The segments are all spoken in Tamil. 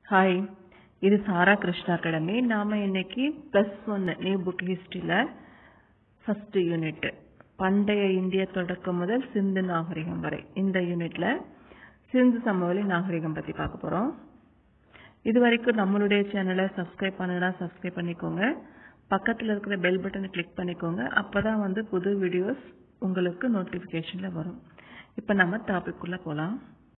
ஹாய் இது சாரா கிருஷ்ணா அகாடமி நாம இன்னைக்கு பிளஸ் ஒன்னு நியூ புக் ஹிஸ்டரியில ஃபர்ஸ்ட் யூனிட் பண்டைய இந்திய தொடக்கம் முதல் சிந்து நாகரிகம் வரை இந்த யூனிட்ல சிந்து சமவெளி நாகரிகம் பத்தி பார்க்க போறோம் இது வரைக்கும் நம்மளுடைய சேனலை சப்ஸ்கிரைப் பண்ணனா சப்ஸ்கிரைப் பண்ணிக்கோங்க பக்கத்துல இருக்கிற பெல் பட்டனை கிளிக் பண்ணிக்கோங்க அப்பதான் வந்து புது வீடியோஸ் உங்களுக்கு நோட்டிபிகேஷன்ல வரும் இப்ப நம்ம டாபிக் உள்ள போலாம்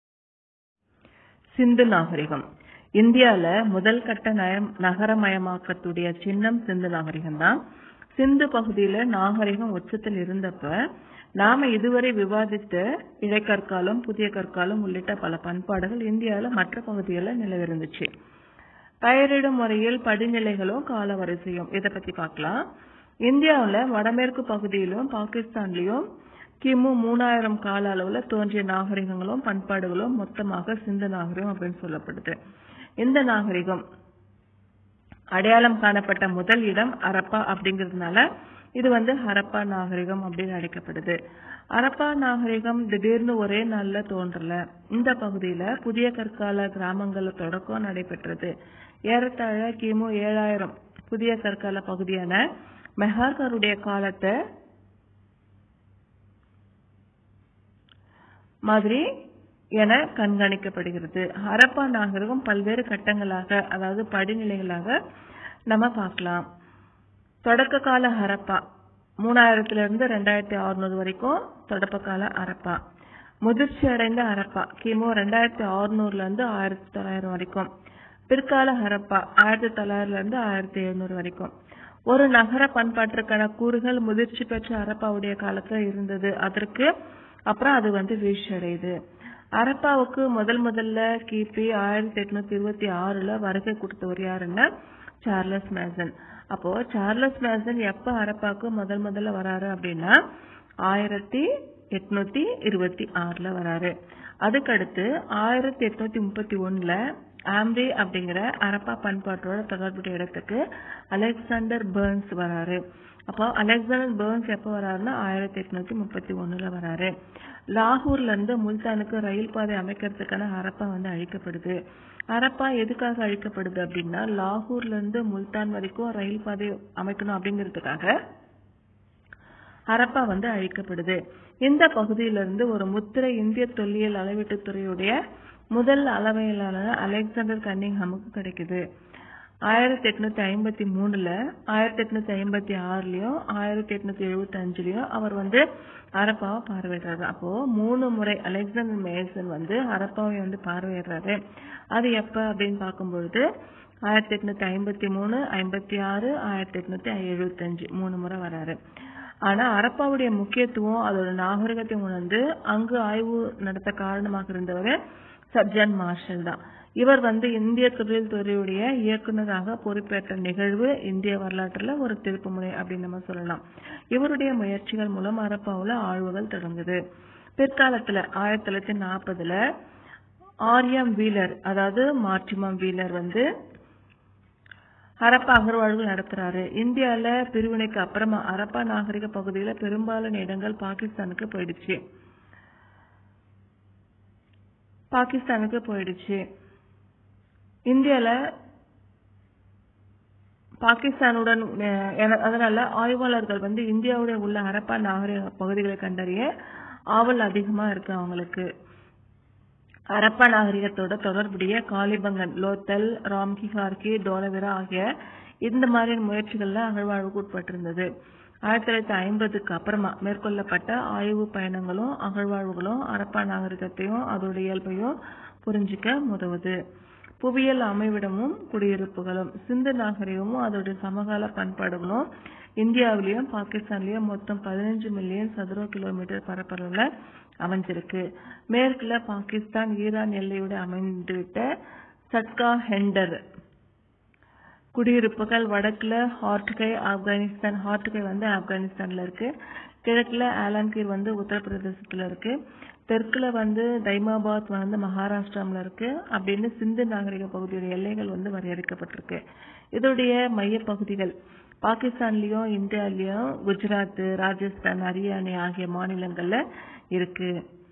சிந்து நாகரிகம் இந்தியால முதல் கட்ட நயம் நகரமயமாக்கத்துடைய சின்னம் சிந்து நாகரிகம் தான் சிந்து பகுதியில நாகரிகம் உச்சத்தில் இருந்தப்ப நாம இதுவரை விவாதித்த இடைக்கற்காலம் புதிய கற்காலம் உள்ளிட்ட பல பண்பாடுகள் இந்தியால மற்ற பகுதிகளில் நிலவிருந்துச்சு பெயரிடும் முறையில் படிநிலைகளும் கால வரிசையும் இதை பத்தி பார்க்கலாம் இந்தியாவுல வடமேற்கு பகுதியிலும் பாகிஸ்தான்லயும் கிமு மூணாயிரம் கால அளவுல தோன்றிய நாகரிகங்களும் பண்பாடுகளும் மொத்தமாக சிந்து நாகரிகம் அப்படின்னு சொல்லப்படுது இந்த நாகரிகம் அடையாளம் காணப்பட்ட முதல் இடம் அரப்பா அப்படிங்கிறதுனால இது வந்து ஹரப்பா நாகரிகம் அப்படின்னு அழைக்கப்படுது அரப்பா நாகரிகம் திடீர்னு ஒரே நாள்ல தோன்றல இந்த பகுதியில புதிய கற்கால கிராமங்கள்ல தொடக்கம் நடைபெற்றது ஏறத்தாழ கிமு ஏழாயிரம் புதிய கற்கால பகுதியான மெஹார்கருடைய காலத்தை மாதிரி என கண்காணிக்கப்படுகிறது ஹரப்பா நாகரிகம் பல்வேறு கட்டங்களாக அதாவது படிநிலைகளாக நம்ம பார்க்கலாம் தொடக்க கால ஹரப்பா மூணாயிரத்துல இருந்து ரெண்டாயிரத்தி அறுநூறு வரைக்கும் தொடக்க கால ஹரப்பா முதிர்ச்சி அடைந்த ஹரப்பா கிமு ரெண்டாயிரத்தி அறுநூறுல இருந்து ஆயிரத்தி தொள்ளாயிரம் வரைக்கும் பிற்கால ஹரப்பா ஆயிரத்தி தொள்ளாயிரம்ல இருந்து ஆயிரத்தி எழுநூறு வரைக்கும் ஒரு நகர பண்பாட்டிற்கான கூறுகள் முதிர்ச்சி பெற்ற ஹரப்பாவுடைய காலத்துல இருந்தது அதற்கு அப்புறம் அது வந்து வீழ்ச்சி அடையுது அரப்பாவுக்கு முதல் முதல்ல கிபி ஆயிரத்தி எட்நூத்தி இருபத்தி ஆறுல வருகை கொடுத்தவர் யாருன்னா சார்லஸ் மேசன் அப்போ சார்லஸ் மேசன் எப்ப அரப்பாவுக்கு முதல் முதல்ல வராரு அப்படின்னா ஆயிரத்தி எட்நூத்தி இருபத்தி ஆறுல வராரு அதுக்கடுத்து ஆயிரத்தி எட்நூத்தி முப்பத்தி ஒண்ணுல ஆம்ரி அப்படிங்கிற அரப்பா பண்பாட்டோட தொடர்புடைய இடத்துக்கு அலெக்சாண்டர் பேர்ன்ஸ் வராரு அப்போ அலெக்சாண்டர் பேர்ன்ஸ் எப்போ வராருன்னா ஆயிரத்தி எட்நூத்தி முப்பத்தி ஒண்ணுல வராரு லாகூர்ல இருந்து முல்தானுக்கு ரயில் பாதை அமைக்கிறதுக்கான அரப்பா வந்து அழிக்கப்படுது அரப்பா எதுக்காக அழிக்கப்படுது அப்படின்னா லாகூர்ல இருந்து முல்தான் வரைக்கும் ரயில் பாதை அமைக்கணும் அப்படிங்கிறதுக்காக அரப்பா வந்து அழிக்கப்படுது இந்த பகுதியிலிருந்து ஒரு முத்திரை இந்திய தொல்லியல் அளவீட்டு துறையுடைய முதல் அளவையிலான அலெக்சாண்டர் கன்னிங்ஹாமுக்கு கிடைக்குது ஆயிரத்தி எட்நூத்தி ஐம்பத்தி மூணுல ஆயிரத்தி எட்நூத்தி ஐம்பத்தி ஆறுலயும் ஆயிரத்தி எட்நூத்தி எழுபத்தி அஞ்சுலயும் அவர் வந்து அரப்பாவை பார்வையிடுறாரு அப்போ மூணு முறை அலெக்சாண்டர் மேசன் வந்து அரப்பாவை வந்து பார்வையிடுறாரு அது எப்ப அப்படின்னு பார்க்கும்பொழுது ஆயிரத்தி எட்நூத்தி ஐம்பத்தி மூணு ஐம்பத்தி ஆறு ஆயிரத்தி எட்நூத்தி எழுபத்தி அஞ்சு மூணு முறை வராரு ஆனா அரப்பாவுடைய முக்கியத்துவம் அதோட நாகரிகத்தை உணர்ந்து அங்கு ஆய்வு நடத்த காரணமாக இருந்தவர் சர்ஜன் மார்ஷல் தான் இவர் வந்து இந்திய தொழில்துறையுடைய இயக்குநராக பொறுப்பேற்ற நிகழ்வு இந்திய வரலாற்றுல ஒரு திருப்புமுனை அப்படின்னு நம்ம சொல்லலாம் இவருடைய முயற்சிகள் மூலம் அரப்பாவுல ஆழ்வுகள் தொடங்குது பிற்காலத்துல ஆயிரத்தி தொள்ளாயிரத்தி நாற்பதுல ஆரியம் வீலர் அதாவது மார்டிமம் வீலர் வந்து ஹரப்பா அகர்வாழ்வு நடத்துறாரு இந்தியால பிரிவினைக்கு அப்புறமா அரப்பா நாகரிக பகுதியில பெரும்பாலான இடங்கள் பாகிஸ்தானுக்கு போயிடுச்சு பாகிஸ்தானுக்கு போயிடுச்சு இந்தியால பாகிஸ்தானுடன் அதனால ஆய்வாளர்கள் வந்து இந்தியாவுடைய உள்ள ஹரப்பா நாகரிக பகுதிகளை கண்டறிய ஆவல் அதிகமா இருக்கு அவங்களுக்கு ஹரப்பா நாகரிகத்தோட தொடர்புடைய காலிபங்கன் லோத்தல் ராம்கி ஹார்கி டோலவிரா ஆகிய இந்த மாதிரியான முயற்சிகள்ல அகழ்வாழ்வுக்கு உட்பட்டிருந்தது ஆயிரத்தி தொள்ளாயிரத்தி ஐம்பதுக்கு அப்புறமா மேற்கொள்ளப்பட்ட ஆய்வு பயணங்களும் அகழ்வாழ்வுகளும் அரப்பா நாகரிகத்தையும் அதோட இயல்பையும் புரிஞ்சிக்க உதவுது புவியியல் அமைவிடமும் குடியிருப்புகளும் சிந்து நாகரிகமும் அதோட சமகால பண்பாடுகளும் இந்தியாவிலையும் பாகிஸ்தான்லயும் மொத்தம் பதினஞ்சு மில்லியன் சதுர கிலோமீட்டர் பரப்பளவுல அமைஞ்சிருக்கு மேற்குல பாகிஸ்தான் ஈரான் எல்லையோட அமைந்துவிட்ட சட்கா ஹெண்டர் குடியிருப்புகள் வடக்குல ஹார்ட்கை ஆப்கானிஸ்தான் ஹார்ட்கை வந்து ஆப்கானிஸ்தான்ல இருக்கு கிழக்குல ஆலன்கீர் வந்து உத்தரப்பிரதேசத்துல இருக்கு தெற்குல வந்து தைமாபாத் வந்து மகாராஷ்டிரால இருக்கு அப்படின்னு சிந்து நாகரிக பகுதியோட எல்லைகள் வந்து வரையறுக்கப்பட்டிருக்கு இதோடைய மைய பகுதிகள் பாகிஸ்தான்லயும் இந்தியாலயும் குஜராத் ராஜஸ்தான் ஹரியானா ஆகிய மாநிலங்கள்ல இருக்கு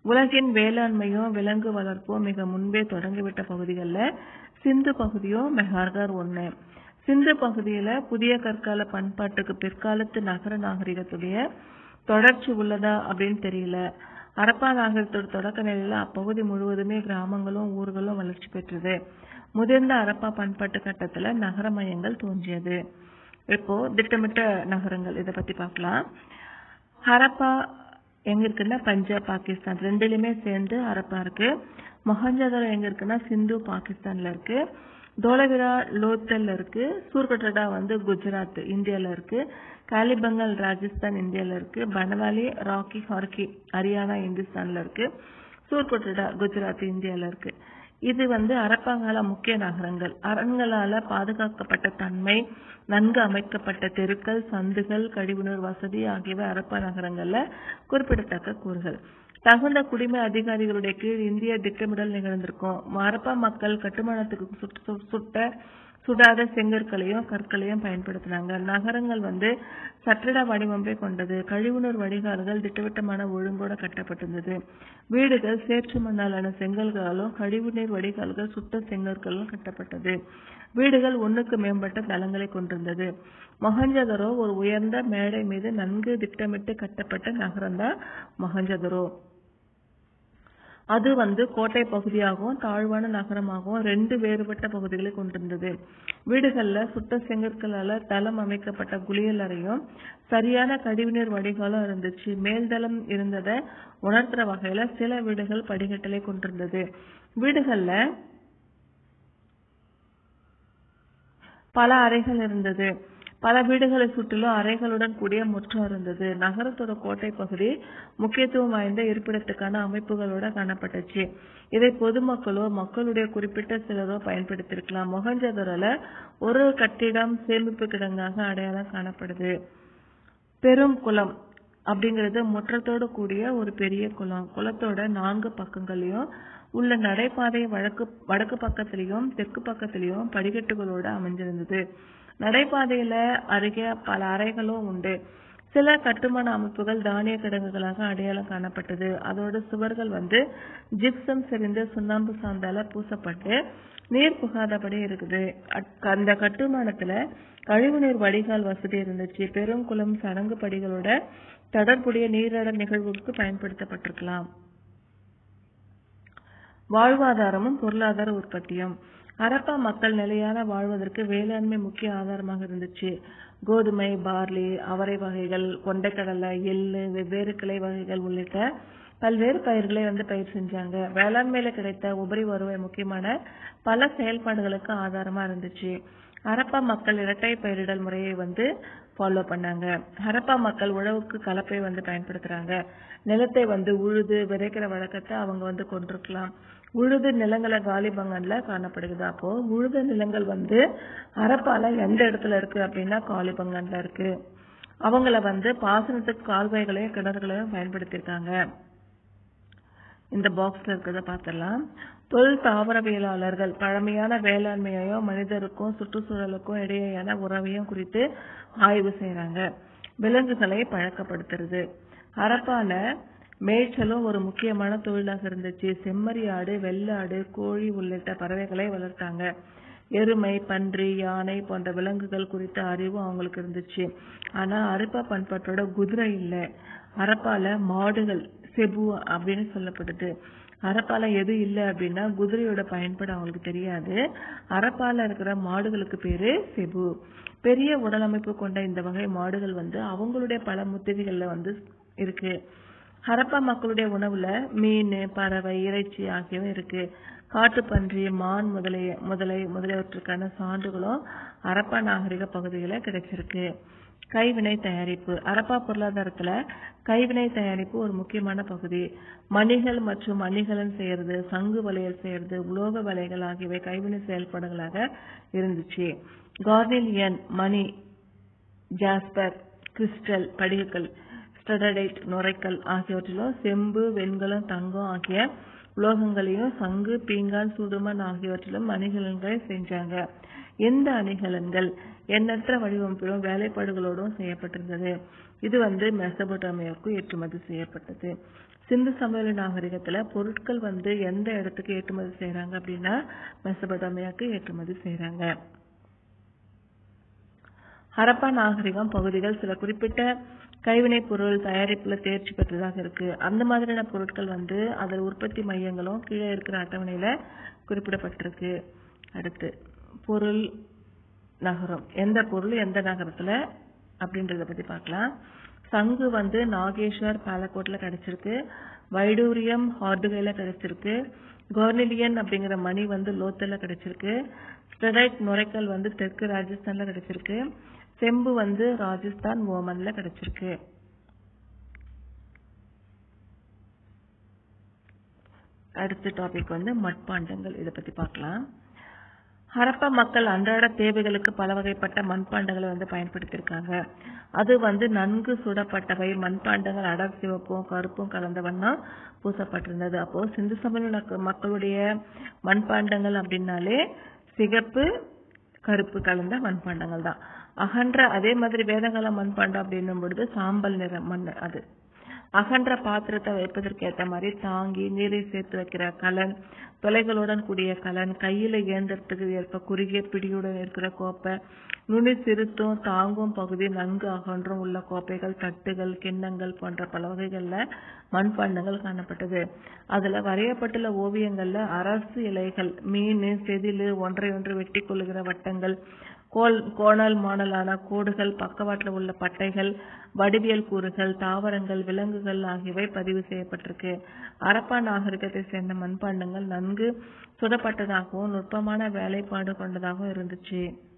உலகின் வேளாண்மையும் விலங்கு வளர்ப்பும் மிக முன்பே தொடங்கிவிட்ட பகுதிகளில் சிந்து பகுதியும் மெஹார்கர் ஒண்ணு சிந்து பகுதியில புதிய கற்கால பண்பாட்டுக்கு பிற்காலத்து நகர நாகரிகத்துடைய தொடர்ச்சி உள்ளதா அப்படின்னு தெரியல அரப்பா நாகரிகத்தோட தொடக்க நிலையில அப்பகுதி முழுவதுமே கிராமங்களும் ஊர்களும் வளர்ச்சி பெற்றது முதிர்ந்த அரப்பா பண்பாட்டு கட்டத்துல நகர மையங்கள் தோன்றியது இப்போ திட்டமிட்ட நகரங்கள் இதை பத்தி பார்க்கலாம் ஹரப்பா எங்க இருக்குன்னா பஞ்சாப் பாகிஸ்தான் ரெண்டுலயுமே சேர்ந்து ஹரப்பா இருக்கு மொஹஞ்சதாரோ எங்க இருக்குன்னா சிந்து பாகிஸ்தான்ல இருக்கு தோலவிரா லோத்தல்ல இருக்கு சூர்கட்டடா வந்து குஜராத் இந்தியால இருக்கு காலிபங்கல் ராஜஸ்தான் இந்தியால இருக்கு பனவாலி ராக்கி ஹார்கி ஹரியானா இந்துஸ்தான்ல இருக்கு சூர்கட்டடா குஜராத் இந்தியால இருக்கு இது வந்து அரப்பாங்கால முக்கிய நகரங்கள் அரண்களால பாதுகாக்கப்பட்ட தன்மை நன்கு அமைக்கப்பட்ட தெருக்கள் சந்துகள் கழிவுநீர் வசதி ஆகியவை அரப்பா நகரங்கள்ல குறிப்பிடத்தக்க கூறுகள் தகுந்த குடிமை அதிகாரிகளுடைய கீழ் இந்திய திட்டமிடல் நிகழ்ந்திருக்கும் அரப்பா மக்கள் கட்டுமானத்துக்கு சுட்ட சுட்ட சுடாத செங்கற்களையும் கற்களையும் பயன்படுத்தினாங்க நகரங்கள் வந்து சற்றிட வடிவமைப்பை கொண்டது கழிவுநீர் வடிகால்கள் திட்டவட்டமான ஒழுங்கோட கட்டப்பட்டிருந்தது வீடுகள் சேற்று மண்ணாலான செங்கல்களாலும் கழிவுநீர் வடிகால்கள் சுட்ட செங்கற்களாலும் கட்டப்பட்டது வீடுகள் ஒண்ணுக்கு மேம்பட்ட தளங்களை கொண்டிருந்தது மொஹஞ்சதரோ ஒரு உயர்ந்த மேடை மீது நன்கு திட்டமிட்டு கட்டப்பட்ட நகரம்தான் மொஹஞ்சதரோ அது வந்து கோட்டை பகுதியாகவும் தாழ்வான நகரமாகவும் ரெண்டு வேறுபட்ட பகுதிகளை கொண்டிருந்தது வீடுகள்ல சுட்ட செங்கற்களால தளம் அமைக்கப்பட்ட குளியல் அறையும் சரியான கழிவுநீர் வடிகாலும் இருந்துச்சு மேல்தளம் இருந்ததை உணர்த்துற வகையில சில வீடுகள் படிக்கட்டலை கொண்டிருந்தது வீடுகள்ல பல அறைகள் இருந்தது பல வீடுகளை சுற்றிலும் அறைகளுடன் கூடிய முற்றம் இருந்தது நகரத்தோட கோட்டை பகுதி முக்கியத்துவம் வாய்ந்த இருப்பிடத்துக்கான அமைப்புகளோட காணப்பட்டுச்சு இதை பொதுமக்களோ மக்களுடைய குறிப்பிட்ட சிலரோ பயன்படுத்தியிருக்கலாம் மொஹஞ்சதரோல ஒரு கட்டிடம் சேமிப்பு கிடங்காக அடையாளம் காணப்படுது பெரும் குளம் அப்படிங்கிறது முற்றத்தோடு கூடிய ஒரு பெரிய குளம் குளத்தோட நான்கு பக்கங்களையும் உள்ள நடைபாதை வடக்கு வடக்கு பக்கத்திலையும் தெற்கு பக்கத்திலையும் படிக்கட்டுகளோட அமைஞ்சிருந்தது நடைபாதையில அருகே பல அறைகளும் உண்டு சில கட்டுமான அமைப்புகள் தானிய கிடங்குகளாக அடையாளம் காணப்பட்டது அதோட சுவர்கள் வந்து ஜிப்சம் செறிந்த சுண்ணாம்பு சாந்தால பூசப்பட்டு நீர் புகாதபடி இருக்குது அந்த கட்டுமானத்துல கழிவுநீர் வடிகால் வசதி இருந்துச்சு பெருங்குளம் சடங்கு படிகளோட தொடர்புடைய நீராட நிகழ்வுக்கு பயன்படுத்தப்பட்டிருக்கலாம் வாழ்வாதாரமும் பொருளாதார உற்பத்தியும் அரப்பா மக்கள் நிலையான வாழ்வதற்கு வேளாண்மை முக்கிய ஆதாரமாக இருந்துச்சு கோதுமை பார்லி அவரை வகைகள் கொண்டைக்கடலை எள்ளு வெவ்வேறு கிளை வகைகள் உள்ளிட்ட பல்வேறு பயிர்களை வந்து பயிர் செஞ்சாங்க வேளாண்மையில கிடைத்த உபரி வருவாய் முக்கியமான பல செயல்பாடுகளுக்கு ஆதாரமா இருந்துச்சு ஹரப்பா மக்கள் இரட்டை பயிரிடல் முறையை வந்து ஃபாலோ பண்ணாங்க ஹரப்பா மக்கள் உழவுக்கு கலப்பை வந்து பயன்படுத்துறாங்க நிலத்தை வந்து உழுது விதைக்கிற வழக்கத்தை அவங்க வந்து கொண்டிருக்கலாம் உழுது நிலங்களை காலி பங்கன்ல காணப்படுகிறது அப்போ உழுத நிலங்கள் வந்து அரப்பால எந்த இடத்துல இருக்கு அப்படின்னா காலி பங்கன்ல இருக்கு அவங்கள வந்து பாசனத்துக்கு கால்வாய்களையும் கிணறுகளையும் பயன்படுத்தியிருக்காங்க இந்த பாக்ஸ்ல இருக்கிறத பார்த்துடலாம் தொல் தாவரவியலாளர்கள் பழமையான வேளாண்மையையும் மனிதருக்கும் சுற்றுச்சூழலுக்கும் இடையேயான உறவையும் குறித்து ஆய்வு செய்யறாங்க விலங்குகளை பழக்கப்படுத்துறது ஹரப்பால மேய்ச்சலும் ஒரு முக்கியமான தொழிலாக இருந்துச்சு செம்மறி ஆடு வெள்ளாடு கோழி உள்ளிட்ட பறவைகளை வளர்த்தாங்க எருமை பன்றி யானை போன்ற விலங்குகள் குறித்த அறிவு அவங்களுக்கு இருந்துச்சு ஆனா அரப்பா பண்பாட்டோட குதிரை இல்ல அரப்பால மாடுகள் செபு அப்படின்னு சொல்லப்படுது அரப்பால எது இல்ல அப்படின்னா குதிரையோட பயன்பாடு அவங்களுக்கு தெரியாது அரப்பால இருக்கிற மாடுகளுக்கு பேரு செபு பெரிய உடலமைப்பு கொண்ட இந்த வகை மாடுகள் வந்து அவங்களுடைய பல முத்திரைகள்ல வந்து இருக்கு ஹரப்பா மக்களுடைய உணவுல மீன் பறவை இறைச்சி ஆகியவை இருக்கு காட்டுப்பன்றி மான் முதலிய முதலை முதலியவற்றுக்கான சான்றுகளும் ஹரப்பா நாகரிக பகுதிகள கிடைச்சிருக்கு கைவினை தயாரிப்பு அரப்பா பொருளாதாரத்துல கைவினை தயாரிப்பு ஒரு முக்கியமான பகுதி மணிகள் மற்றும் மணிகலன் செய்யறது சங்கு வளையல் செய்யறது உலோக வலைகள் ஆகியவை கைவினை செயல்பாடுகளாக இருந்துச்சு கார்னிலியன் மணி ஜாஸ்பர் கிறிஸ்டல் படிகக்கல் ஸ்டெரடைட் நுரைக்கல் ஆகியவற்றிலும் செம்பு வெண்கலம் தங்கம் ஆகிய உலோகங்களையும் சங்கு பீங்கான் சுடுமண் ஆகியவற்றிலும் அணிகலன்களை செஞ்சாங்க எந்த அணிகலன்கள் எண்ணற்ற வடிவமைப்பிலும் வேலைப்பாடுகளோடும் செய்யப்பட்டிருந்தது இது வந்து மெசபோட்டாமியாவுக்கு ஏற்றுமதி செய்யப்பட்டது சிந்து சமவெளி நாகரிகத்துல பொருட்கள் வந்து எந்த இடத்துக்கு ஏற்றுமதி செய்றாங்க அப்படின்னா மெசபடோமியாக்கு ஏற்றுமதி செய்றாங்க ஹரப்பா நாகரிகம் பகுதிகள் சில குறிப்பிட்ட கைவினைப் பொருள் தயாரிப்புல தேர்ச்சி பெற்றதாக இருக்கு அந்த மாதிரியான பொருட்கள் வந்து அதில் உற்பத்தி மையங்களும் கீழே இருக்கிற அட்டவணையில குறிப்பிடப்பட்டிருக்கு அடுத்து பொருள் நகரம் எந்த பொருள் எந்த நகரத்துல அப்படின்றத பத்தி பார்க்கலாம் சங்கு வந்து நாகேஸ்வர் பாலக்கோட்ல கிடைச்சிருக்கு வைடூரியம் ஹார்டுகைல கிடைச்சிருக்கு கோர்னிலியன் அப்படிங்கிற மணி வந்து லோத்தல்ல கிடைச்சிருக்கு ஸ்டெரைட் நுரைக்கல் வந்து தெற்கு ராஜஸ்தான்ல கிடைச்சிருக்கு செம்பு வந்து ராஜஸ்தான் ஓமன்ல கிடைச்சிருக்கு அடுத்த டாபிக் வந்து மட்பாண்டங்கள் இதை பத்தி பார்க்கலாம் ஹரப்பா மக்கள் அன்றாட தேவைகளுக்கு பல வகைப்பட்ட மண்பாண்டங்களை வந்து பயன்படுத்தியிருக்காங்க அது வந்து நன்கு சுடப்பட்டவை மண்பாண்டங்கள் அடர் சிவப்பும் கருப்பும் கலந்த வண்ணம் பூசப்பட்டிருந்தது அப்போ சிந்து சமவெளி மக்களுடைய மண்பாண்டங்கள் அப்படின்னாலே சிகப்பு கருப்பு கலந்த மண்பாண்டங்கள் தான் அகன்ற அதே மாதிரி வேதகால மண்பாண்டம் அப்படின்னும் பொழுது சாம்பல் நிற மண் அது அகன்ற பாத்திரத்தை வைப்பதற்கு ஏற்ற மாதிரி தாங்கி நீரை சேர்த்து வைக்கிற கலன் தொலைகளுடன் கூடிய கலன் கையில இயந்திரத்துக்கு ஏற்ப குறுகிய பிடியுடன் இருக்கிற கோப்பை நுனி சிறுத்தும் தாங்கும் பகுதி நன்கு அகன்றும் உள்ள கோப்பைகள் தட்டுகள் கிண்ணங்கள் போன்ற பல வகைகள்ல மண்பாண்டங்கள் காணப்பட்டது அதுல வரையப்பட்டுள்ள ஓவியங்கள்ல அரசு இலைகள் மீன் செதிலு ஒன்றை ஒன்று வெட்டி கொள்ளுகிற வட்டங்கள் கோல் கோணல் மாணலான கோடுகள் பக்கவாட்டில் உள்ள பட்டைகள் வடிவியல் கூறுகள் தாவரங்கள் விலங்குகள் ஆகியவை பதிவு செய்யப்பட்டிருக்கு அரப்பா நாகரிகத்தை சேர்ந்த மண்பாண்டங்கள் நன்கு சுடப்பட்டதாகவும் நுட்பமான வேலைப்பாடு கொண்டதாகவும் இருந்துச்சு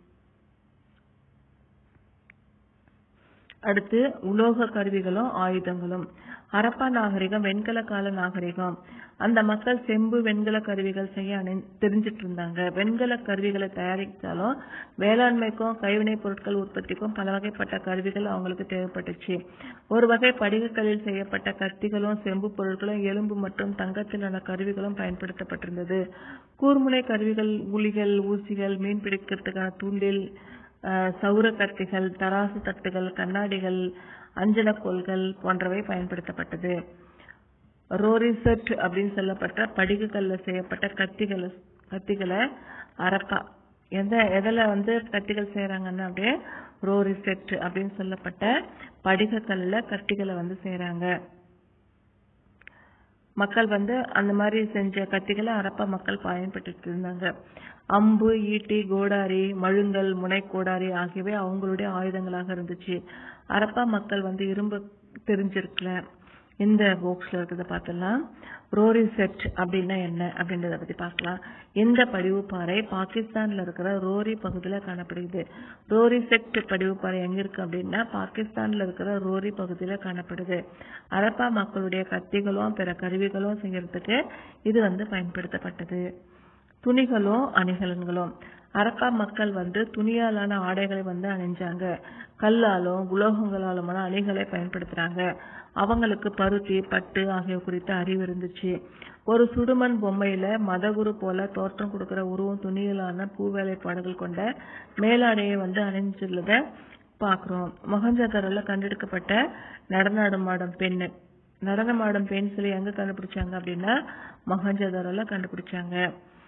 அடுத்து உலோக கருவிகளும் ஆயுதங்களும் ஹரப்பா நாகரிகம் வெண்கல கால நாகரிகம் அந்த மக்கள் செம்பு வெண்கல கருவிகள் செய்ய அணி தெரிஞ்சிட்டு இருந்தாங்க வெண்கல கருவிகளை தயாரித்தாலும் வேளாண்மைக்கும் கைவினைப் பொருட்கள் உற்பத்திக்கும் பல வகைப்பட்ட கருவிகள் அவங்களுக்கு தேவைப்பட்டுச்சு ஒரு வகை படிகக்கல்லில் செய்யப்பட்ட கத்திகளும் செம்பு பொருட்களும் எலும்பு மற்றும் தங்கத்திலான கருவிகளும் பயன்படுத்தப்பட்டிருந்தது கூர்முனை கருவிகள் உளிகள் ஊசிகள் மீன் பிடிக்கிறதுக்கான தூண்டில் சௌர கத்திகள் தராசு தட்டுகள் கண்ணாடிகள் அஞ்சனக்கோல்கள் போன்றவை பயன்படுத்தப்பட்டது ரோரிசெட் அப்படின்னு சொல்லப்பட்ட படிகுகள்ல செய்யப்பட்ட கத்திகளை கத்திகளை அரப்பா எந்த எதில் வந்து கத்திகள் செய்யறாங்கன்னா அப்படியே ரோரிசெட் அப்படின்னு சொல்லப்பட்ட படிகக்கல்ல கத்திகளை வந்து செய்யறாங்க மக்கள் வந்து அந்த மாதிரி செஞ்ச கத்திகளை அரப்பா மக்கள் பயன்பட்டு இருந்தாங்க அம்பு ஈட்டி கோடாரி மழுங்கல் முனை கோடாரி ஆகியவை அவங்களுடைய ஆயுதங்களாக இருந்துச்சு அரப்பா மக்கள் வந்து இரும்பு தெரிஞ்சிருக்கல இந்த பாக்ஸ்ல இருக்கிறத பார்த்தலாம் ரோரி செட் அப்படின்னா என்ன அப்படின்றத பத்தி பார்க்கலாம் இந்த படிவு பாறை பாகிஸ்தான்ல இருக்கிற ரோரி பகுதியில காணப்படுகிறது ரோரி செட் படிவு பாறை எங்க இருக்கு அப்படின்னா பாகிஸ்தான்ல இருக்கிற ரோரி பகுதியில காணப்படுது அரப்பா மக்களுடைய கத்திகளும் பிற கருவிகளும் செய்யறதுக்கு இது வந்து பயன்படுத்தப்பட்டது துணிகளும் அணிகலன்களும் அரப்பா மக்கள் வந்து துணியாலான ஆடைகளை வந்து அணிஞ்சாங்க கல்லாலும் உலோகங்களாலுமான அணிகளை பயன்படுத்துறாங்க அவங்களுக்கு பருத்தி பட்டு ஆகிய குறித்த அறிவு இருந்துச்சு ஒரு சுடுமண் பொம்மையில மதகுரு போல தோற்றம் கொடுக்கிற உருவம் துணியிலான பூ வேலைப்பாடுகள் கொண்ட மேலாடையை வந்து அணிஞ்சுள்ளத பாக்குறோம் மொகஞ்சதரோல கண்டெடுக்கப்பட்ட நடனாடும் பெண் நடனமாடும் பெண் சிலை எங்க கண்டுபிடிச்சாங்க அப்படின்னா மொகஞ்சதரோல கண்டுபிடிச்சாங்க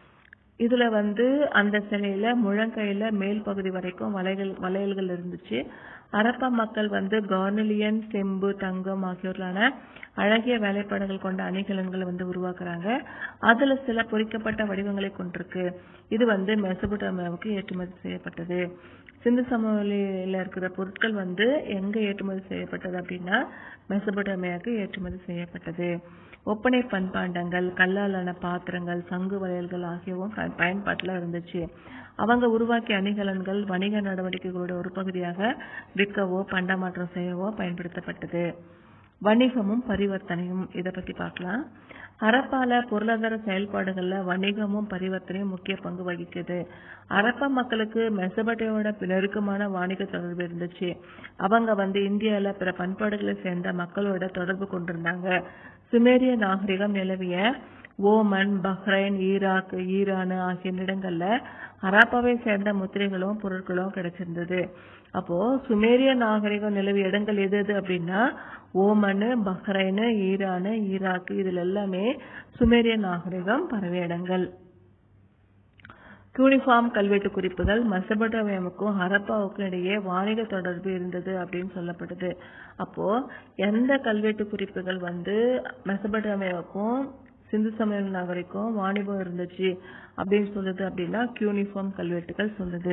இதுல வந்து அந்த சிலையில முழங்கையில மேல் பகுதி வரைக்கும் வளையல் வளையல்கள் இருந்துச்சு அரப்பா மக்கள் வந்து கார்னிலியன் செம்பு தங்கம் ஆகியோர்களான அழகிய வேலைப்பாடுகள் கொண்ட அணிகலன்களை வந்து உருவாக்குறாங்க அதுல சில பொறிக்கப்பட்ட வடிவங்களை கொண்டிருக்கு இது வந்து மெசபுட்டாமியாவுக்கு ஏற்றுமதி செய்யப்பட்டது சிந்து சமவெளியில இருக்கிற பொருட்கள் வந்து எங்க ஏற்றுமதி செய்யப்பட்டது அப்படின்னா மெசபுட்டாமியாவுக்கு ஏற்றுமதி செய்யப்பட்டது ஒப்பனை பண்பாண்டங்கள் கல்லாலான பாத்திரங்கள் சங்கு வளையல்கள் ஆகியவும் பயன்பாட்டில் இருந்துச்சு அவங்க உருவாக்கிய அணிகலன்கள் வணிக நடவடிக்கைகளோட ஒரு பகுதியாக விற்கவோ பண்டமாற்றம் செய்யவோ பயன்படுத்தப்பட்டது வணிகமும் பரிவர்த்தனையும் இதை பத்தி பார்க்கலாம் அரப்பால பொருளாதார செயல்பாடுகள்ல வணிகமும் பரிவர்த்தனையும் முக்கிய பங்கு வகிக்குது அரப்பா மக்களுக்கு மெசபட்டையோட நெருக்கமான வாணிக தொடர்பு இருந்துச்சு அவங்க வந்து இந்தியால பிற பண்பாடுகளை சேர்ந்த மக்களோட தொடர்பு கொண்டிருந்தாங்க சுமேரிய நாகரிகம் நிலவிய ஓமன் பஹ்ரைன் ஈராக் ஈரான் ஆகிய இடங்கள்ல ஹராப்பாவை சேர்ந்த முத்திரைகளும் பொருட்களும் கிடைச்சிருந்தது அப்போ சுமேரிய நாகரிகம் நிலவிய இடங்கள் எது எது அப்படின்னா ஓமனு பஹ்ரைனு ஈரானு ஈராக் இதுல எல்லாமே சுமேரிய நாகரிகம் பரவிய இடங்கள் யூனிஃபார்ம் கல்வெட்டு குறிப்புகள் மெசபடோமியமுக்கும் ஹரப்பாவுக்கும் இடையே வாணிக தொடர்பு இருந்தது அப்படின்னு சொல்லப்படுது அப்போ எந்த கல்வெட்டு குறிப்புகள் வந்து மெசபடோமியாவுக்கும் சிந்து சமய நகரிக்கும் வாணிபம் இருந்துச்சு அப்படின்னு சொல்லுது அப்படின்னா கியூனிஃபார்ம் கல்வெட்டுகள் சொல்லுது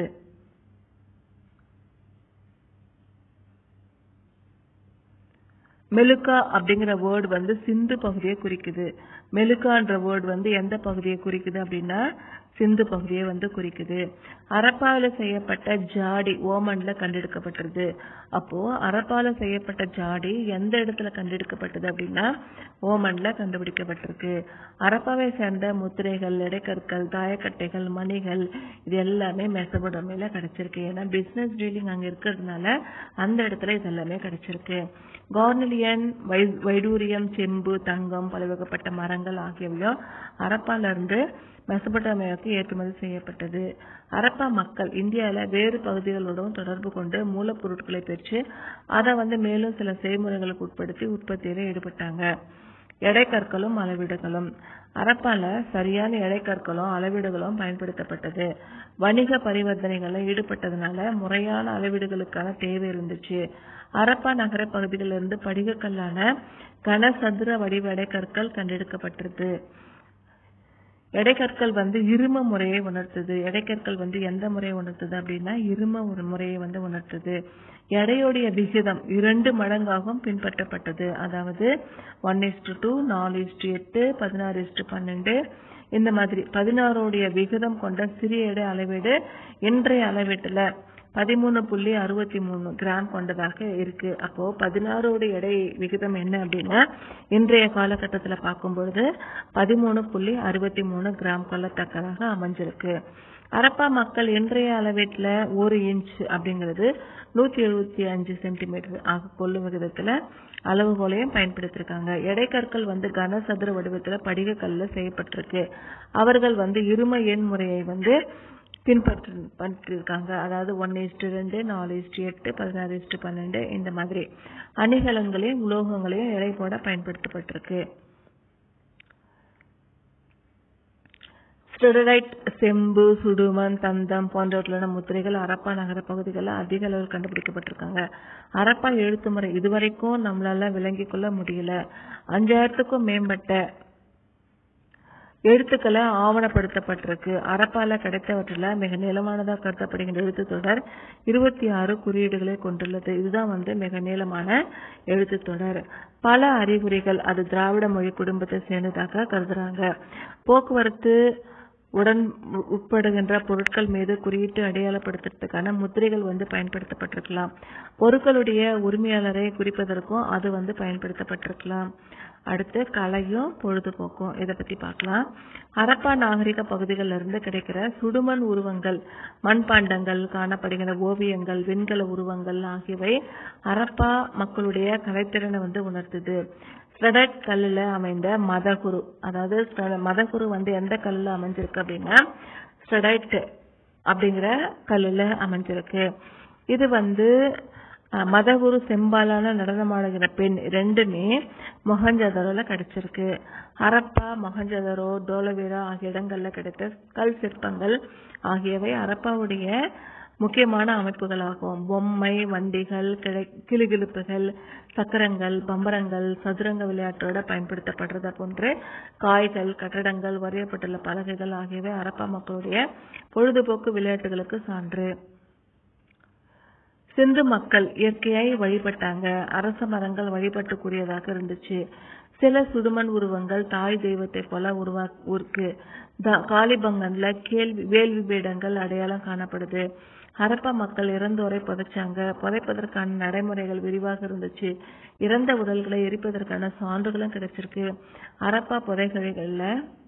மெலுக்கா அப்படிங்கிற வேர்டு வந்து சிந்து பகுதியை குறிக்குது மெலுக்கான்ற வேர்டு வந்து எந்த பகுதியை குறிக்குது அப்படின்னா சிந்து பகுதியை வந்து குறிக்குது அரப்பாவில செய்யப்பட்ட ஜாடி ஓமன்ல கண்டெடுக்கப்பட்டது அப்போ அரப்பால செய்யப்பட்ட ஜாடி எந்த இடத்துல கண்டெடுக்கப்பட்டது அப்படின்னா ஓமன்ல கண்டுபிடிக்கப்பட்டிருக்கு அரப்பாவை சேர்ந்த முத்திரைகள் இடைக்கற்கள் தாயக்கட்டைகள் மணிகள் இது எல்லாமே மெசபடோமையில கிடைச்சிருக்கு ஏன்னா பிசினஸ் டீலிங் அங்க இருக்கிறதுனால அந்த இடத்துல இது எல்லாமே கிடைச்சிருக்கு கார்னிலியன் வைடூரியம் செம்பு தங்கம் பலவகைப்பட்ட மரங்கள் ஆகியவையும் அரப்பால இருந்து மெசபடோமியாவுக்கு ஏற்றுமதி செய்யப்பட்டது அரப்பா மக்கள் இந்தியாவில் வேறு பகுதிகளோடும் தொடர்பு கொண்டு மூலப்பொருட்களை பெற்று அதை வந்து மேலும் சில செய்முறைகளுக்கு உட்படுத்தி உற்பத்தியில ஈடுபட்டாங்க எடைக்கற்களும் அளவீடுகளும் அரப்பால சரியான எடைக்கற்களும் அளவீடுகளும் பயன்படுத்தப்பட்டது வணிக பரிவர்த்தனைகள்ல ஈடுபட்டதுனால முறையான அளவீடுகளுக்கான தேவை இருந்துச்சு அரப்பா நகர பகுதிகளிலிருந்து படிகக்கல்லான கனசதுர வடிவ எடைக்கற்கள் கண்டெடுக்கப்பட்டது எடைக்கற்கள் வந்து இரும முறையை உணர்த்துது எடைக்கற்கள் வந்து எந்த முறையை உணர்த்துது அப்படின்னா இரும ஒரு முறையை வந்து உணர்த்துது எடையுடைய விகிதம் இரண்டு மடங்காகவும் பின்பற்றப்பட்டது அதாவது ஒன் இஸ்டு டூ நாலு இஸ்டு எட்டு பதினாறு இஸ்டு பன்னெண்டு இந்த மாதிரி பதினாறுடைய விகிதம் கொண்ட சிறிய எடை அளவீடு இன்றைய அளவீட்டுல பதிமூணு புள்ளி அறுபத்தி மூணு கிராம் கொண்டதாக இருக்கு அப்போ பதினாறோட எடை விகிதம் என்ன அப்படின்னா இன்றைய காலகட்டத்தில் பார்க்கும் பொழுது பதிமூணு புள்ளி அறுபத்தி மூணு கிராம் கொள்ளத்தக்கதாக அமைஞ்சிருக்கு அரப்பா மக்கள் இன்றைய அளவீட்டுல ஒரு இன்ச் அப்படிங்கிறது நூத்தி எழுபத்தி அஞ்சு சென்டிமீட்டர் ஆக கொள்ளும் விகிதத்துல அளவுகோலையும் பயன்படுத்திருக்காங்க எடைக்கற்கள் வந்து கனசதுர வடிவத்துல படிகக்கல்ல செய்யப்பட்டிருக்கு அவர்கள் வந்து இரும எண் முறையை வந்து பின்பற்று பண்ணிருக்காங்க அதாவது ஒன் இஸ்டு ரெண்டு நாலு இஸ்டு எட்டு பதினாறு இஸ்டு பன்னெண்டு இந்த மாதிரி அணிகலன்களையும் உலோகங்களையும் எடை போட பயன்படுத்தப்பட்டிருக்கு ஸ்டெரலைட் செம்பு சுடுமண் தந்தம் போன்றவற்றிலான முத்திரைகள் அரப்பா நகர பகுதிகளில் அதிக அளவில் கண்டுபிடிக்கப்பட்டிருக்காங்க அரப்பா எழுத்து முறை இதுவரைக்கும் நம்மளால விளங்கிக் கொள்ள முடியல அஞ்சாயிரத்துக்கும் மேம்பட்ட எழுத்துக்களை ஆவணப்படுத்தப்பட்டிருக்கு அரப்பால கிடைத்தவற்றில் மிக நீளமானதாக கருதப்படுகின்ற எழுத்து தொடர் இருபத்தி ஆறு குறியீடுகளை கொண்டுள்ளது இதுதான் வந்து மிக நீளமான எழுத்து தொடர் பல அறிகுறிகள் அது திராவிட மொழி குடும்பத்தை சேர்ந்ததாக கருதுறாங்க போக்குவரத்து உடன் உட்படுகின்ற பொருட்கள் மீது குறியீட்டு அடையாளப்படுத்துறதுக்கான முத்திரைகள் வந்து பயன்படுத்தப்பட்டிருக்கலாம் பொருட்களுடைய உரிமையாளரை குறிப்பதற்கும் அது வந்து பயன்படுத்தப்பட்டிருக்கலாம் அடுத்து கலையும் பொழுதுபோக்கும் இதை பத்தி பார்க்கலாம் ஹரப்பா நாகரிக பகுதிகளில் இருந்து கிடைக்கிற சுடுமண் உருவங்கள் மண்பாண்டங்கள் காணப்படுகிற ஓவியங்கள் வெண்கல உருவங்கள் ஆகியவை ஹரப்பா மக்களுடைய கலைத்திறனை வந்து உணர்த்துது ஸ்டெடட் கல்லுல அமைந்த மதகுரு அதாவது ஸ்ட- மதகுரு வந்து எந்த கல்லுல அமைஞ்சிருக்கு அப்படின்னா ஸ்டெடைட் அப்படிங்கிற கல்லுல அமைஞ்சிருக்கு இது வந்து அஹ், மதகுரு செம்பாலான நடனமாடுகிற பெண் ரெண்டுமே மொஹஞ்சதரோல கிடைச்சிருக்கு ஹரப்பா மொஹஞ்சதரோ டோலவீரா ஆகிய இடங்கள்ல கிடைத்த கல் சிற்பங்கள் ஆகியவை ஹரப்பாவுடைய முக்கியமான அமைப்புகளாகும் பொம்மை வண்டிகள் கிளை- கிளுகிளுப்புகள் சக்கரங்கள் பம்பரங்கள் சதுரங்க விளையாட்டோட பயன்படுத்தப்படுறத போன்று காய்கள் கட்டடங்கள் வரையப்பட்டுள்ள பலகைகள் ஆகியவை ஹரப்பா மக்களுடைய பொழுதுபோக்கு விளையாட்டுகளுக்கு சான்று சிந்து மக்கள் இயற்கையை வழிபட்டாங்க அரச மரங்கள் வழிபட்டுக்கூடியதாக இருந்துச்சு சில சுடுமண் உருவங்கள் தாய் தெய்வத்தை போல உருவா இருக்கு த- காளிபங்கன்ல கேள்வி வேள்வி பீடங்கள் அடையாளம் காணப்படுது ஹரப்பா மக்கள் இறந்தோரை புதைச்சாங்க புதைப்பதற்கான நடைமுறைகள் விரிவாக இருந்துச்சு இறந்த உடல்களை எரிப்பதற்கான சான்றுகளும் கிடைச்சிருக்கு ஹரப்பா புதைகழிகள்ல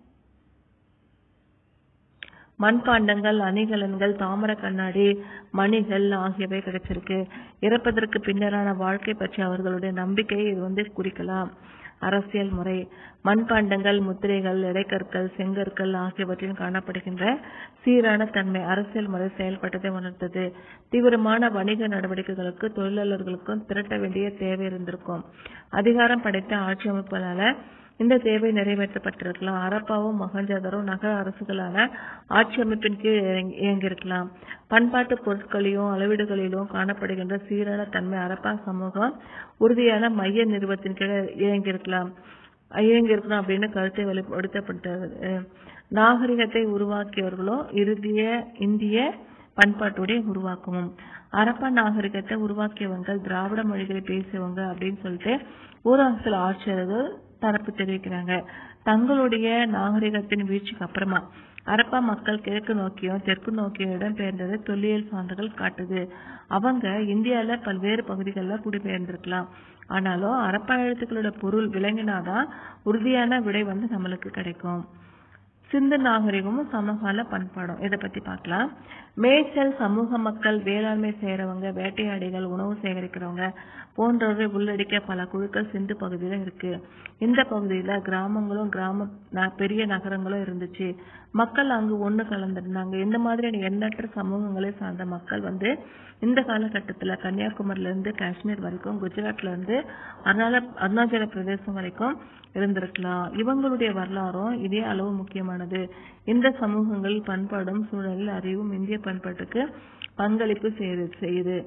மண்பாண்டங்கள் அணிகலன்கள் தாமர கண்ணாடி மணிகள் ஆகியவை கிடைச்சிருக்கு இறப்பதற்கு பின்னரான வாழ்க்கை பற்றி அவர்களுடைய நம்பிக்கையை இது வந்து குறிக்கலாம் அரசியல் முறை மண்பாண்டங்கள் முத்திரைகள் இடைக்கற்கள் செங்கற்கள் ஆகியவற்றில் காணப்படுகின்ற சீரான தன்மை அரசியல் முறை செயல்பட்டதை உணர்த்தது தீவிரமான வணிக நடவடிக்கைகளுக்கு தொழிலாளர்களுக்கும் திரட்ட வேண்டிய தேவை இருந்திருக்கும் அதிகாரம் படைத்த ஆட்சி அமைப்புகளால இந்த தேவை நிறைவேற்றப்பட்டிருக்கலாம் அரப்பாவும் மகஞ்சதரும் நகர அரசுகளான ஆட்சி அமைப்பின் கீழ் இயங்கி- இயங்கியிருக்கலாம் பண்பாட்டு பொருட்களிலும் அளவீடுகளிலும் காணப்படுகின்ற சீரான தன்மை அரப்பா சமூகம் உறுதியான மைய நிறுவத்தின் கீழ் இயங்கியிருக்கலாம் இயங்கியிருக்கணும் அப்படின்னு கருத்தை வெளிப்படுத்தப்பட்டது நாகரிகத்தை உருவாக்கியவர்களோ இறுதிய இந்திய பண்பாட்டுடைய உருவாக்கமும் அரப்பா நாகரிகத்தை உருவாக்கியவங்க திராவிட மொழிகளை பேசியவங்க அப்படின்னு சொல்லிட்டு ஊராட்சியில் ஆட்சியர்கள் தரப்பு தெரிவிக்கிறாங்க தங்களுடைய நாகரிகத்தின் வீழ்ச்சிக்கு அப்புறமா அரப்பா மக்கள் கிழக்கு நோக்கியும் தெற்கு நோக்கியும் இடம்பெயர்ந்ததை தொல்லியல் சான்றுகள் காட்டுது அவங்க இந்தியால பல்வேறு பகுதிகளில் குடிபெயர்ந்திருக்கலாம் ஆனாலும் அரப்பா எழுத்துக்களோட பொருள் விளங்கினாதான் உறுதியான விடை வந்து நம்மளுக்கு கிடைக்கும் சிந்து நாகரிகமும் சமகால பண்பாடும் இதை பத்தி பார்க்கலாம் மேய்ச்சல் சமூக மக்கள் வேளாண்மை செய்யறவங்க வேட்டையாடிகள் உணவு சேகரிக்கிறவங்க போன்றவரை உள்ளடக்கிய பல குழுக்கள் சிந்து பகுதியில இருக்கு இந்த பகுதியில கிராமங்களும் கிராம ந- பெரிய நகரங்களும் இருந்துச்சு மக்கள் அங்கு ஒண்ணு கலந்திருந்தாங்க இந்த மாதிரியான எண்ணற்ற சமூகங்களை சார்ந்த மக்கள் வந்து இந்த காலகட்டத்துல கன்னியாகுமரியில இருந்து காஷ்மீர் வரைக்கும் குஜராத்ல இருந்து அருணால அருணாச்சல பிரதேசம் வரைக்கும் இருந்திருக்கலாம் இவங்களுடைய வரலாறும் இதே அளவு முக்கியமானது இந்த சமூகங்கள் பண்பாடும் சூழலில் அறிவும் இந்திய பண்பாட்டுக்கு பங்களிப்பு செய்து செய்யுது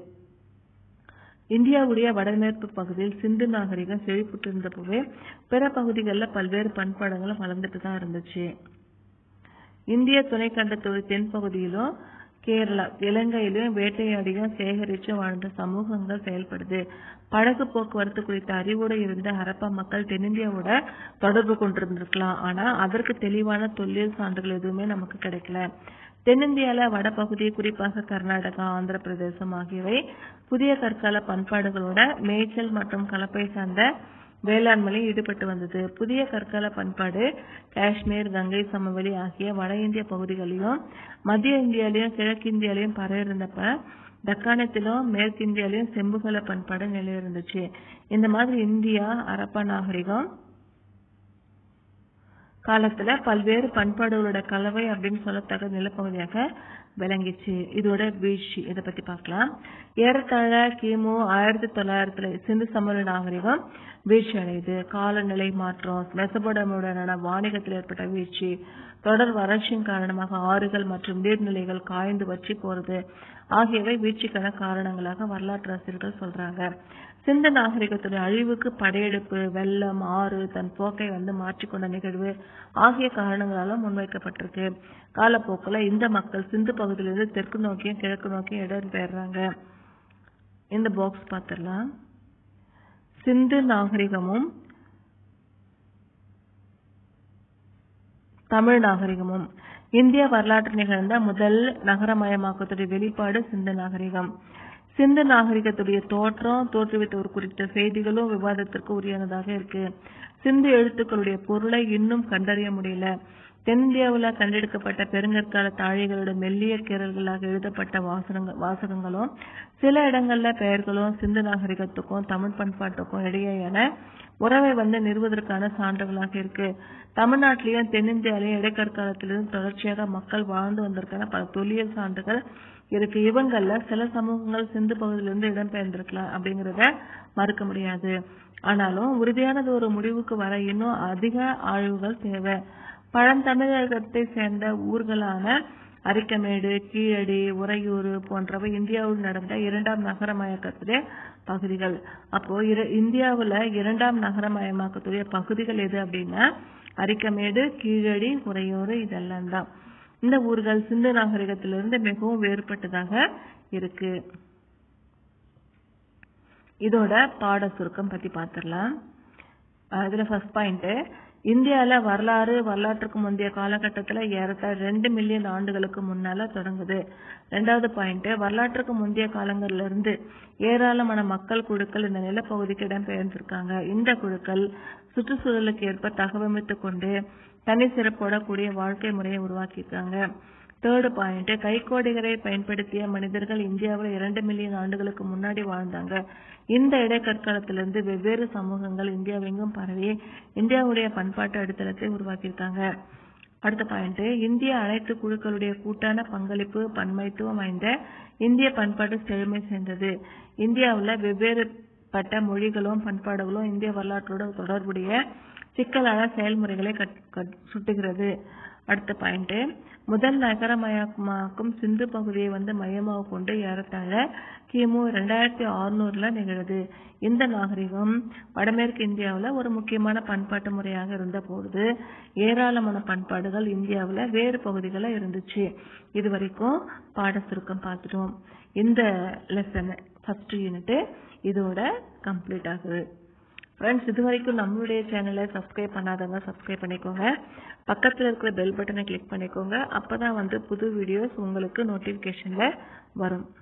இந்தியாவுடைய வடமேற்கு பகுதியில் சிந்து நாகரிகம் செழிப்புட்டு இருந்தப்பவே பிற பகுதிகளில் பல்வேறு பண்பாடுகளும் வளர்ந்துட்டு தான் இருந்துச்சு இந்திய துணைக்கண்டத்தோட தென்பகுதியிலும் கேரளா இலங்கையிலும் வேட்டையாடியும் சேகரிச்சு வாழ்ந்த சமூகங்கள் செயல்படுது படகு போக்குவரத்து குறித்த அறிவோடு இருந்த ஹரப்பா மக்கள் தென்னிந்தியாவோட தொடர்பு கொண்டிருந்திருக்கலாம் ஆனா அதற்கு தெளிவான தொல்லியல் சான்றுகள் எதுவுமே நமக்கு கிடைக்கல தென்னிந்தியால வடபகுதி குறிப்பாக கர்நாடகா ஆந்திர பிரதேசம் ஆகியவை புதிய கற்கால பண்பாடுகளோட மேய்ச்சல் மற்றும் கலப்பை சார்ந்த வேளாண்மையில் ஈடுபட்டு வந்தது புதிய கற்கால பண்பாடு காஷ்மீர் கங்கை சமவெளி ஆகிய வட இந்திய பகுதிகளிலும் மத்திய இந்தியாலையும் கிழக்கு இந்தியாலையும் பரவிருந்தப்ப தக்காணத்திலும் மேற்கு இந்தியாலையும் செம்புகல பண்பாடு நிலையிருந்துச்சு இந்த மாதிரி இந்தியா அரப்பா நாகரிகம் காலத்துல பல்வேறு பண்பாடுகளோட கலவை அப்படின்னு சொல்லத்தக்க நிலப்பகுதியாக விளங்கிச்சு இதோட வீழ்ச்சி இதை பத்தி பார்க்கலாம் ஏறத்தாழ கிமு ஆயிரத்தி தொள்ளாயிரத்துல சிந்து சமவெளி நாகரிகம் வீழ்ச்சி அடையுது காலநிலை மாற்றம் மெசபோடமுடனான வாணிகத்தில் ஏற்பட்ட வீழ்ச்சி தொடர் வறட்சியின் காரணமாக ஆறுகள் மற்றும் நீர்நிலைகள் காய்ந்து வற்றி போறது ஆகியவை வீழ்ச்சிக்கான காரணங்களாக வரலாற்று ஆசிரியர்கள் சொல்றாங்க சிந்து நாகரிகத்துடைய அழிவுக்கு படையெடுப்பு வெள்ளம் ஆறு தன் போக்கை வந்து மாற்றிக்கொண்ட நிகழ்வு ஆகிய காரணங்களால முன்வைக்கப்பட்டிருக்கு காலப்போக்கில் இந்த மக்கள் சிந்து பகுதியிலிருந்து தெற்கு நோக்கியும் கிழக்கு நோக்கியும் இடம்பெயர்றாங்க இந்த பாக்ஸ் பார்த்துடலாம் சிந்து நாகரிகமும் தமிழ் நாகரிகமும் இந்திய வரலாற்று நிகழ்ந்த முதல் நகரமயமாக்கத்துடைய வெளிப்பாடு சிந்து நாகரிகம் சிந்து நாகரிகத்துடைய தோற்றம் தோற்றுவித்தவர் குறித்த செய்திகளும் விவாதத்திற்கு உரியனதாக இருக்கு சிந்து எழுத்துக்களுடைய பொருளை இன்னும் கண்டறிய முடியல தென்னிந்தியாவுல கண்டெடுக்கப்பட்ட பெருங்கற்கால தாழிகளோட மெல்லிய கீறல்களாக எழுதப்பட்ட வாசகங்க வாசகங்களும் சில இடங்கள்ல பெயர்களும் சிந்து நாகரிகத்துக்கும் தமிழ் பண்பாட்டுக்கும் இடையேயான உறவை வந்து நிறுவதற்கான சான்றுகளாக இருக்கு தமிழ்நாட்டிலையும் தென்னிந்தியாலையும் இடைக்கற்காலத்திலிருந்து தொடர்ச்சியாக மக்கள் வாழ்ந்து வந்திருக்கான பல தொல்லியல் சான்றுகள் இருக்கு இவங்கள்ல சில சமூகங்கள் சிந்து பகுதியிலிருந்து இடம்பெயர்ந்திருக்கலாம் அப்படிங்கறத மறுக்க முடியாது ஆனாலும் உறுதியானது ஒரு முடிவுக்கு வர இன்னும் அதிக ஆய்வுகள் தேவை பழந்தமிழகத்தை சேர்ந்த ஊர்களான அரிக்கமேடு கீழடி உறையூர் போன்றவை இந்தியாவில் நடந்த இரண்டாம் நகரமயக்கத்துடைய பகுதிகள் அப்போ இர இந்தியாவுல இரண்டாம் நகரமயமாக்கத்துடைய பகுதிகள் எது அப்படின்னா அரிக்கமேடு கீழடி உறையூர் இதெல்லாம் தான் இந்த ஊர்கள் சிந்து நாகரிகத்திலிருந்து மிகவும் வேறுபட்டதாக இருக்கு இதோட பாட சுருக்கம் பத்தி பார்த்திடலாம் அஹ் இதுல ஃபர்ஸ்ட் பாயிண்ட் இந்தியால வரலாறு வரலாற்றுக்கு முந்தைய காலகட்டத்துல ஏறத்தாழ ரெண்டு மில்லியன் ஆண்டுகளுக்கு முன்னால தொடங்குது ரெண்டாவது பாயிண்ட் வரலாற்றுக்கு முந்தைய காலங்கள்ல இருந்து ஏராளமான மக்கள் குழுக்கள் இந்த நிலப்பகுதிக்கு இடம்பெயர்ந்திருக்காங்க இந்த குழுக்கள் சுற்றுச்சூழலுக்கு ஏற்ப தகவமைத்துக் கொண்டு தனி சிறப்போட கூடிய வாழ்க்கை முறையை உருவாக்கியிருக்காங்க தேர்டு பாயிண்ட் கைக்கோடிகளை பயன்படுத்திய மனிதர்கள் இந்தியாவில் இரண்டு மில்லியன் ஆண்டுகளுக்கு முன்னாடி வாழ்ந்தாங்க இந்த இடைக்கற்காலத்திலிருந்து வெவ்வேறு சமூகங்கள் இந்தியாவெங்கும் பரவி இந்தியாவுடைய பண்பாட்டு அடித்தளத்தை உருவாக்கியிருக்காங்க அடுத்த பாயிண்ட் இந்திய அனைத்து குழுக்களுடைய கூட்டான பங்களிப்பு பன்மைத்துவம் வாய்ந்த இந்திய பண்பாடு செழுமை சேர்ந்தது இந்தியாவுல வெவ்வேறு பட்ட மொழிகளும் பண்பாடுகளும் இந்திய வரலாற்றோட தொடர்புடைய சிக்கலான செயல்முறைகளை கட்- கட்- சுட்டுகிறது அடுத்த பாயிண்ட் முதல் நகரமயமாக்கும் சிந்து பகுதியை வந்து மையமாக கொண்டு ஏறத்தாழ கிமு ரெண்டாயிரத்தி அறுநூறுல நிகழுது இந்த நாகரிகம் வடமேற்கு இந்தியாவுல ஒரு முக்கியமான பண்பாட்டு முறையாக இருந்த பொழுது ஏராளமான பண்பாடுகள் இந்தியாவுல வேறு பகுதிகளில் இருந்துச்சு இது வரைக்கும் பாட சுருக்கம் பார்த்துட்டோம் இந்த லெசன் ஃபர்ஸ்ட் யூனிட் இதோட கம்ப்ளீட் ஆகுது ஃப்ரெண்ட்ஸ் இது வரைக்கும் நம்மளுடைய சேனலை சப்ஸ்கிரைப் பண்ணாதவங்க சப்ஸ்கிரைப் பண்ணிக்கோங்க பக்கத்தில் இருக்கிற பெல் பட்டனை கிளிக் பண்ணிக்கோங்க அப்பதான் வந்து புது வீடியோஸ் உங்களுக்கு நோட்டிஃபிகேஷன்ல வரும்